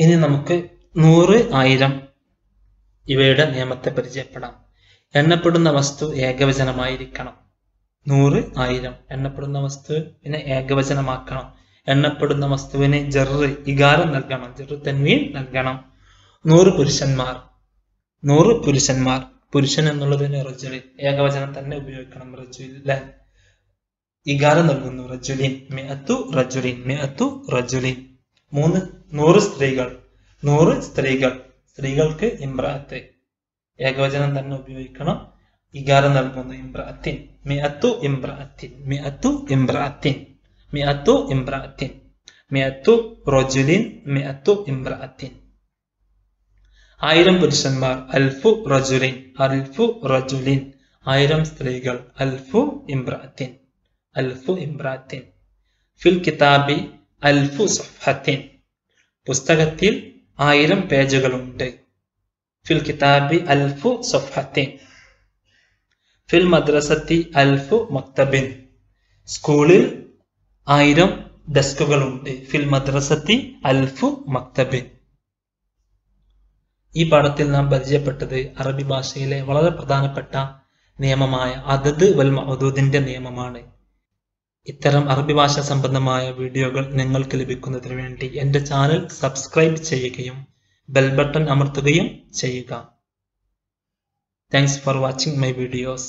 ഇനി നമുക്ക് നൂറ് ആയിരം ഇവയുടെ നിയമത്തെ പരിചയപ്പെടാം എണ്ണപ്പെടുന്ന വസ്തു ഏകവചനമായിരിക്കണം നൂറ് ആയിരം എണ്ണപ്പെടുന്ന വസ്തുവിനെ ഏകവചനമാക്കണം എണ്ണപ്പെടുന്ന വസ്തുവിന് ജറ് ഇകാരം നൽകണം ജറ് തൻവീൻ നൽകണം നൂറ് പുരുഷന്മാർ നൂറ് പുരുഷന്മാർ പുരുഷൻ എന്നുള്ളതിന് റജുലി ഏകവചനം തന്നെ ഉപയോഗിക്കണം റജുലൻ ഇകാരം നൽകുന്നു റജുലിൻ മിഅത്തു റജുലിൻ മിഅത്തു റജുലിൻ മൂന്ന് നൂറ് സ്ത്രീകൾ നൂറ് സ്ത്രീകൾ സ്ത്രീകൾക്ക് ഇമ്രാത്ത് ഏകവചനം തന്നെ ഉപയോഗിക്കണം ഇകാരം നൽകുന്നു ഇമ്രാത്തിൻ മിഅത്തു ഇമ്രാത്തിൻ മിഅത്തു ഇമ്രാത്തിൻ മിഅത്തു ഇമ്രാത്തിൻ മിഅത്തു റജുലിൻ മിഅത്തു ഇമ്രാത്തിൻ ആയിരം പുരുഷന്മാർ അൽഫു റജുലിൻ അൽഫു റജുലിൻ ആയിരം സ്ത്രീകൾ അൽഫു ഇമ്രാത്തിൻ അൽഫു ഇമ്രാത്തിൻ ഫിൽ കിതാബി അൽഫു സഫത്തിൻ പുസ്തകത്തിൽ ആയിരം പേജുകളുണ്ട് ഫിൽ കിതാബി അൽഫു സഫത്തിൻ ഫിൽ മദ്രസത്തി അൽഫു മക്തബിൻ സ്കൂളിൽ ആയിരം ഡെസ്കുകളുണ്ട് ഫിൽ മദ്രസത്തി അൽഫു മക്തബിൻ ഈ പാഠത്തിൽ നാം പരിചയപ്പെട്ടത് അറബി ഭാഷയിലെ വളരെ പ്രധാനപ്പെട്ട നിയമമായ അതത് വൽ മഹദൂദിന്റെ നിയമമാണ് ഇത്തരം അറബി ഭാഷ സംബന്ധമായ വീഡിയോകൾ നിങ്ങൾക്ക് ലഭിക്കുന്നതിന് വേണ്ടി എൻ്റെ ചാനൽ സബ്സ്ക്രൈബ് ചെയ്യുകയും ബെൽ ബട്ടൺ അമർത്തുകയും ചെയ്യുക thanks for watching my videos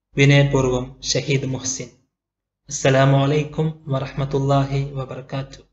വിനയപൂർവം ഷഹീദ് മുഹ്സിൻ അസ്സലാമു അലൈക്കും വറഹ്മത്തുള്ളാഹി വബർക്കാത്തു